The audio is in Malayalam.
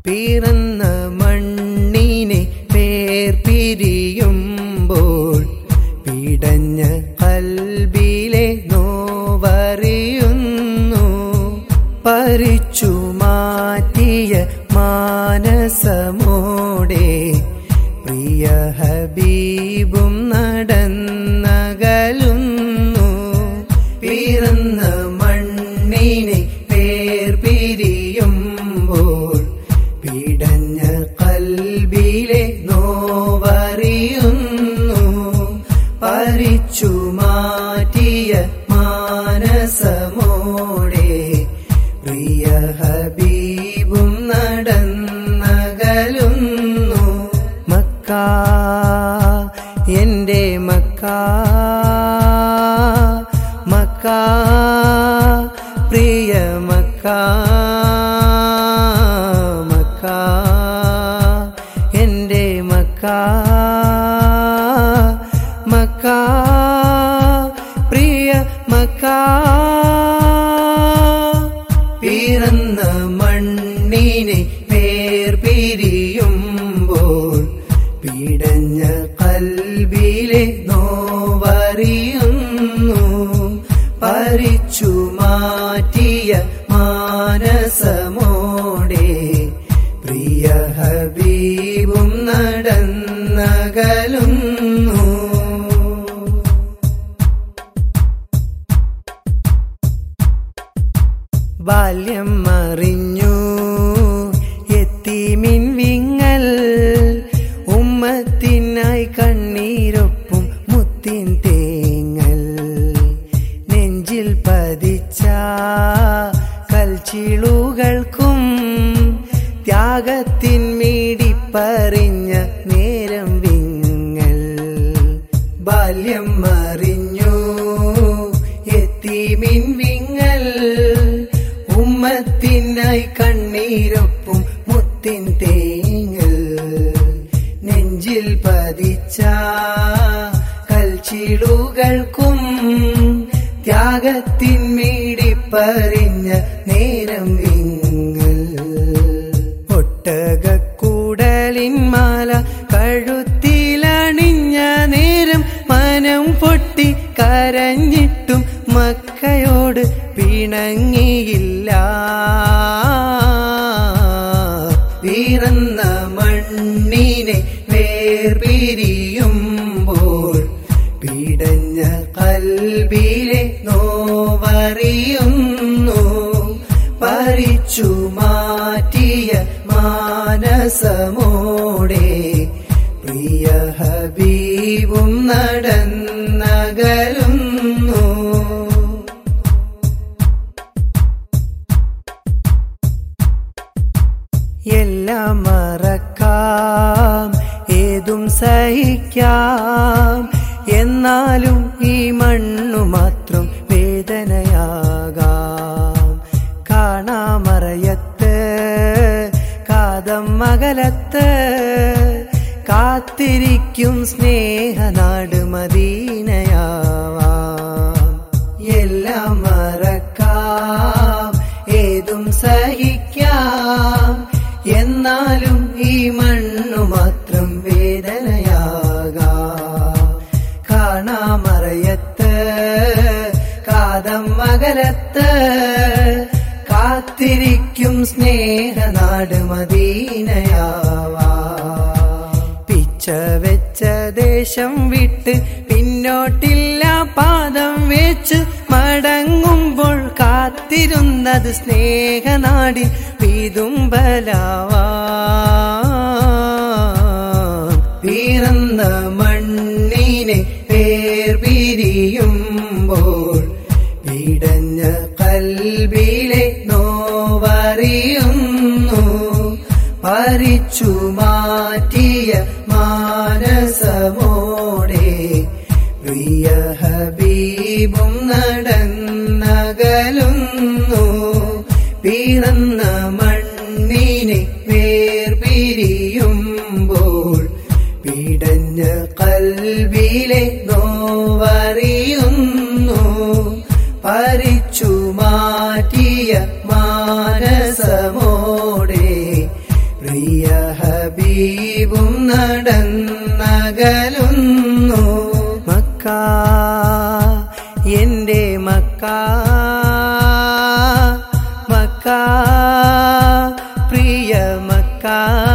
പിറന്ന മണ്ണിനെ വേർപിരിയുമ്പോൾ പിടഞ്ഞ കൽബിലെ നോവറിയുന്നു പരിച്ചു മാറ്റിയ മാനസമോടെ പ്രിയ ഹബീബും നടന്നകലുന്നു പിറന്ന മണ്ണിനെ വേർപിരിയുമ്പോൾ പിടഞ്ഞ കൽബിലെ നോവറിയുന്നു പരിച്ചു മാറ്റിയ മാനസമോടെ പ്രിയ ഹബീബും നടന്നകലുന്നു മക്ക എന്റെ മക്ക മക്ക പ്രിയ മക്ക മക്ക എന്റെ മക്ക മക്ക പ്രിയ മക്ക പിറന്ന മണ്ണിനെ വേർപിരിയുമ്പോൾ പിടഞ്ഞ കൽബിലെ നോവറിയുന്നു പരിച്ചു മാറ്റിയ മാനസമോടെ പ്രിയ ഹബീബും നടന്നകലുന്നു ബാല്യം മറിഞ്ഞു എത്തിമിൻ വിങ്ങൽ ഉമ്മത്തിനായി കണ്ണീരൊപ്പും മുത്തിൻ തേങ്ങൽ നെഞ്ചിൽ പതിച്ച കൽച്ചിളുകൾക്കും ത്യാഗത്തിൻ മീടിപ്പറിഞ്ഞ നേരം വിങ്ങൽ ബാല്യം മറിഞ്ഞു എത്തിമിൻ വിങ്ങൽ ഉമ്മത്തിനായി കണ്ണീരൊപ്പും മുത്തിൻ തേങ്ങൽ നെഞ്ചിൽ പതിച്ച കൽച്ചിടുകൾക്കും ത്യാഗത്തിൻ മീടിപ്പറിഞ്ഞ നേരം വിങ്ങൽ ഒട്ടകക്കൂടലിൻ മാല കഴുത്തിലണിഞ്ഞ നേരം മനം പൊട്ടി കരഞ്ഞിട്ടും മക്കയോട് പിണങ്ങിയില്ല പിറന്ന മണ്ണിനെ വേർപിരിയുമ്പോൾ പിടഞ്ഞ കൽബിലെ നോവറിയുന്നു പരിച്ചു മാറ്റിയ മാനസമോടെ പ്രിയ ഹബീബും നടന്നകലുന്നു എല്ലാം മറക്കാം ഏതും സഹിക്കാം എന്നാലും ഈ മണ്ണു മാത്രം വേദനയാകാം കാണാമറയത്ത് കാതം മകലത്ത് കാത്തിരിക്കും സ്നേഹനാട് മദീനയാവാം എല്ലാം മറക്കാം ഏതും സഹിക്കാം എന്നാലും ഈ മണ്ണു മാത്രം വേദനയാകാം കാണാമറയത്ത് കാതം മകലത്ത് കാത്തിരിക്കും സ്നേഹനാട് മദീനയാവാ പിച്ച വെച്ച ദേശം വിട്ട് പിന്നോട്ടില്ല പാദം വെച്ച് മടങ്ങുമ്പോൾ കാത്തിരുന്നത് സ്നേഹനാടിൽ പിതുമ്പലാവാ പിറന്ന മണ്ണിനെ വേർപിരിയുമ്പോൾ പിടഞ്ഞ കൽബിലെ നോവറിയുന്നു പരിച്ചു മാറ്റിയ മാനസമോടെ പ്രിയ ഹബീബും നടന്നകലുന്നു പിറന്ന മണ്ണിനെ വേർപിരിയുമ്പോൾ പിടഞ്ഞ കൽബിലെ നോവറിയുന്നു പരിച്ചു മാറ്റിയ മാനസമോടെ നിന്നകലുന്നു മക്ക എന്റെ മക്ക മക്ക പ്രിയ മക്ക